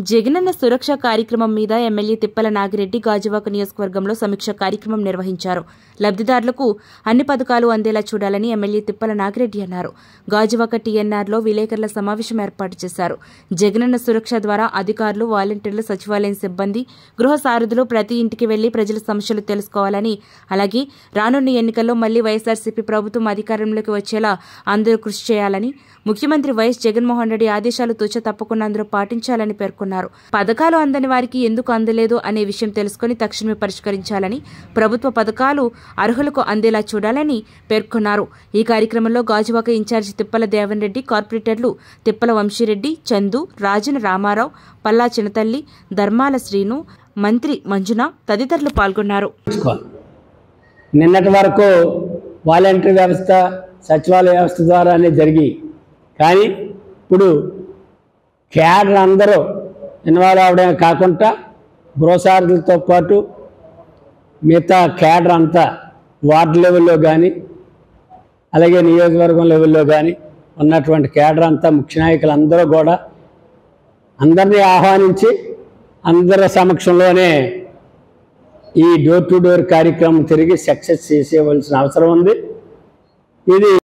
జగనన్న సురక్ష కార్యక్రమం మీద ఎమ్మెల్యే తిప్పల నాగిరెడ్డి గాజువాక నియోజకవర్గంలో సమీక్ష కార్యక్రమం నిర్వహించారు లబ్ధిదారులకు అన్ని పథకాలు అందేలా చూడాలని ఎమ్మెల్యే తిప్పల నాగిరెడ్డి అన్నారు గాజువాక టీఎన్ఆర్లో విలేకరుల సమావేశం ఏర్పాటు చేశారు జగనన్న సురక్ష ద్వారా అధికారులు వాలంటీర్లు సచివాలయం సిబ్బంది గృహ సారథులు ప్రతి ఇంటికి వెళ్లి ప్రజల సమస్యలు తెలుసుకోవాలని అలాగే రానున్న ఎన్నికల్లో మళ్లీ వైఎస్ఆర్సీపీ ప్రభుత్వం అధికారంలోకి వచ్చేలా అందరూ కృషి చేయాలని ముఖ్యమంత్రి వైఎస్ జగన్మోహన్ రెడ్డి ఆదేశాలు తుచ తప్పకుండా అందరూ పాటించాలని పేర్కొన్నారు పథకాలు అందని వారికి ఎందుకు అందలేదు అనే విషయం తెలుసుకుని తక్షణమే పరిష్కరించాలని ప్రభుత్వ పథకాలు అర్హులకు అందేలా చూడాలని పేర్కొన్నారు ఈ కార్యక్రమంలో గాజువాక ఇన్ఛార్జి తిప్పల దేవన్ రెడ్డి కార్పొరేటర్లు తిప్పల వంశీరెడ్డి చందు రాజన రామారావు పల్లా చినతల్లి ధర్మాల శ్రీను మంత్రి మంజున తదితరులు పాల్గొన్నారు తీసుకోవాలి నిన్నటి వరకు వాలంటరీ వ్యవస్థ సచివాలయ వ్యవస్థ ద్వారానే జరిగి కానీ ఇప్పుడు క్యాడర్ అందరూ ఇన్వాల్వ్ అవడమే కాకుండా గృహసారథులతో పాటు మిగతా క్యాడర్ అంతా వార్డు లెవెల్లో కానీ అలాగే నియోజకవర్గం లెవెల్లో కానీ ఉన్నటువంటి క్యాడర్ అంతా ముఖ్య నాయకులు అందరూ కూడా అందరినీ ఆహ్వానించి అందరి సమక్షంలోనే ఈ డోర్ టు డోర్ కార్యక్రమం తిరిగి సక్సెస్ చేసేవలసిన అవసరం ఉంది ఇది